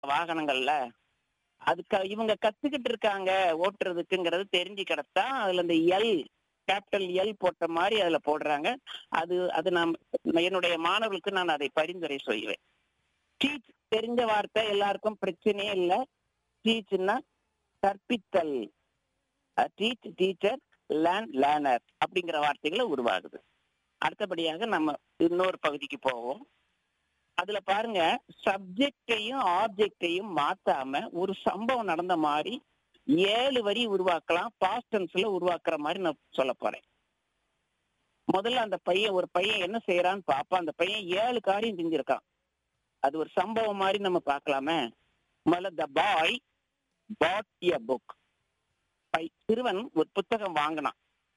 வாகனங்கள்ல அதுக்கு இவங்க கத்துக்கிட்டு இருக்காங்க ஓட்டுறதுக்குங்கிறது தெரிஞ்சுக்கிடத்தான் அதுல இந்த எல் கேபிட்டல் எல் போட்ட மாதிரி அதுல போடுறாங்க அது அது நான் என்னுடைய மாணவர்களுக்கு நான் அதை பரிந்துரை செய்வேன் டீச் தெரிஞ்ச வார்த்தை எல்லாருக்கும் பிரச்சனையே இல்லை டீச்னா கற்பித்தல் டீச் டீச்சர் லேர்ன் லேர்னர் அப்படிங்கிற வார்த்தைகளை உருவாகுது அடுத்தபடியாக நம்ம இன்னொரு பகுதிக்கு போவோம் அதுல பாருங்க சப்ஜெக்டையும் ஆப்ஜெக்டையும் மாத்தாம ஒரு சம்பவம் நடந்த மாதிரி ஏழு வரி உருவாக்கலாம் பாஸ்ட் டென்ஸ்ல உருவாக்குற மாதிரி நான் சொல்ல போறேன் முதல்ல அந்த பையன் ஒரு பையன் என்ன செய்யறான்னு பாப்பா அந்த பையன் ஏழு காரியம் செஞ்சிருக்கான் அது ஒரு சம்பவம் மாதிரி நம்ம பார்க்கலாமே முதல்ல த பாய் பாட் எ புக் சிறுவன் ஒரு புத்தகம் வாங்கினான்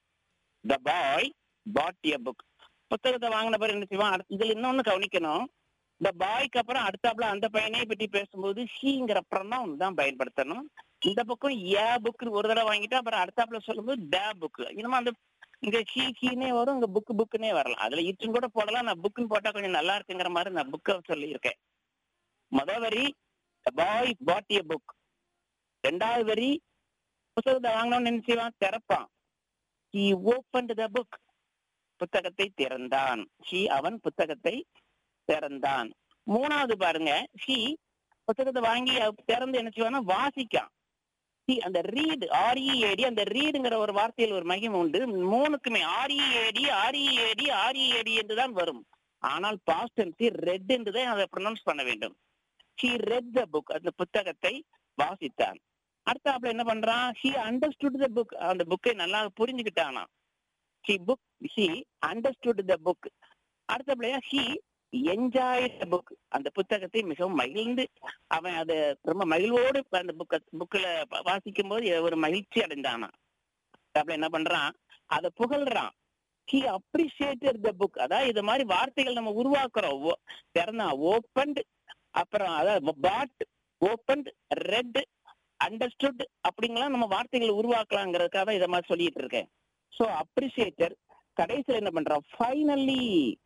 த பாய் பாட் எ புக் புத்தகத்தை வாங்கின பிறகு என்ன செய்வான் அடுத்து இதுல இன்னொன்னு கவனிக்கணும் இந்த பாய்க்கு அப்புறம் அடுத்தாப்புல அந்த பையனை பற்றி பேசும்போது ஹீங்கிற ப்ரொனவுன் தான் பயன்படுத்தணும் இந்த பக்கம் ஏ புக் ஒரு தடவை வாங்கிட்டு அப்புறம் அடுத்தாப்புல சொல்லும்போது ட புக் இன்னும் அந்த இங்க ஹீ ஹீனே வரும் இங்க புக் புக்குனே வரலாம் அதுல இட்டுன்னு கூட போடலாம் நான் புக்குன்னு போட்டா கொஞ்சம் நல்லா இருக்குங்கிற மாதிரி நான் புக்கை சொல்லியிருக்கேன் முத வரி பாய் பாட் எ புக் ரெண்டாவது வரி புத்தகத்தை வாங்கணும்னு நினைச்சுவான் திறப்பான் ஹி ஓப்பன் த புக் புத்தகத்தை திறந்தான் ஹி அவன் புத்தகத்தை திறந்தான் மூணாவது பாருங்க ஹி புத்தகத்தை வாங்கி திறந்து என்ன செய்வானா வாசிக்கான் ஹி அந்த ரீடு ஆர்இஏடி அந்த ரீடுங்கிற ஒரு வார்த்தையில் ஒரு மகிமை உண்டு மூணுக்குமே ஆர்இஏடி ஆர்இஏடி ஆர்இஏடி என்று தான் வரும் ஆனால் பாஸ்ட் டென்ஸ் ரெட் என்று தான் அதை ப்ரொனவுன்ஸ் பண்ண வேண்டும் ஹி ரெட் த புக் அந்த புத்தகத்தை வாசித்தான் அடுத்தாப்புல என்ன பண்றான் ஹி அண்டர்ஸ்டுட் த புக் அந்த புக்கை நல்லா புரிஞ்சுக்கிட்டானா he book he understood the book அடுத்தபடியா ஹி என்ஜாய் த புக் அந்த புத்தகத்தை மிகவும் மகிழ்ந்து அவன் அதை ரொம்ப மகிழ்வோடு அந்த புக்க புக்கில் வாசிக்கும் போது ஒரு மகிழ்ச்சி அடைந்தானா அப்படி என்ன பண்றான் அதை புகழ்றான் ஹி அப்ரிசியேட்டட் த புக் அதாவது இது மாதிரி வார்த்தைகள் நம்ம உருவாக்குறோம் திறந்தா ஓப்பன்ட் அப்புறம் அதாவது பாட் ஓப்பன்ட் ரெட் அண்டர்ஸ்டுட் அப்படிங்கலாம் நம்ம வார்த்தைகள் உருவாக்கலாங்கிறதுக்காக தான் இதை மாதிரி சொல்லிட்டு இருக்கேன் ஸோ அப்ரிசியேட்டர் கடைசியில் என்ன பண்றான் finally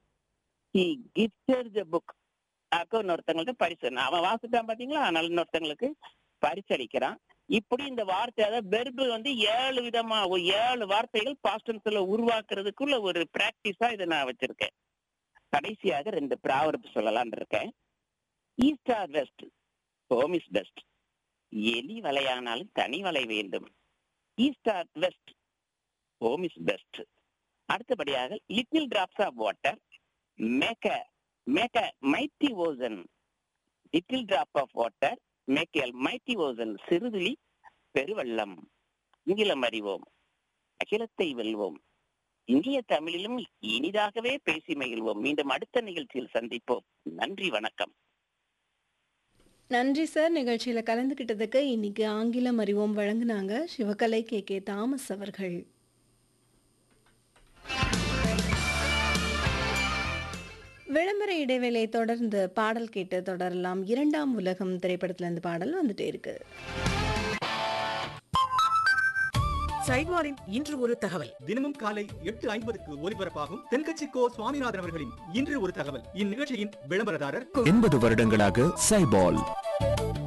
he gifted the book அக்கா இன்னொருத்தங்களுக்கு பரிசு அவன் வாசிட்டான் பாத்தீங்களா அதனால இன்னொருத்தங்களுக்கு பரிசு அளிக்கிறான் இப்படி இந்த வார்த்தை அதாவது வெர்பு வந்து ஏழு விதமா ஒரு ஏழு வார்த்தைகள் பாஸ்டன்ஸ்ல உருவாக்குறதுக்குள்ள ஒரு பிராக்டிஸா இதை நான் வச்சிருக்கேன் கடைசியாக ரெண்டு ப்ராவர்ப் சொல்லலாம்னு இருக்கேன் east or west home is best எலி வலையானாலும் தனி வலை வேண்டும் east or west home is best அடுத்தபடியாக little drops of water make a make a mighty ocean little drop of water make a mighty ocean சிறுதுளி பெருவெள்ளம் ஆங்கிலம் அறிவோம் அகிலத்தை வெல்வோம் இந்திய தமிழிலும் இனிதாகவே பேசி மகிழ்வோம் மீண்டும் அடுத்த நிகழ்ச்சியில் சந்திப்போம் நன்றி வணக்கம் நன்றி சார் நிகழ்ச்சியில் கலந்துக்கிட்டதுக்கு இன்னைக்கு ஆங்கிலம் அறிவோம் வழங்குனாங்க சிவகலை கே கே தாமஸ் அவர்கள் விளம்பர இடைவேளை தொடர்ந்து பாடல் கேட்டு தொடரலாம் இரண்டாம் உலகம் திரைப்படத்துல இருந்து பாடல் வந்துட்டே இருக்கு சைட்வாரின் இன்று ஒரு தகவல் தினமும் காலை எட்டு ஐம்பதுக்கு ஒலிபரப்பாகும் தென்கட்சி கோ சுவாமிநாதன் அவர்களின் இன்று ஒரு தகவல் இந்நிகழ்ச்சியின் விளம்பரதாரர் எண்பது வருடங்களாக சைபால்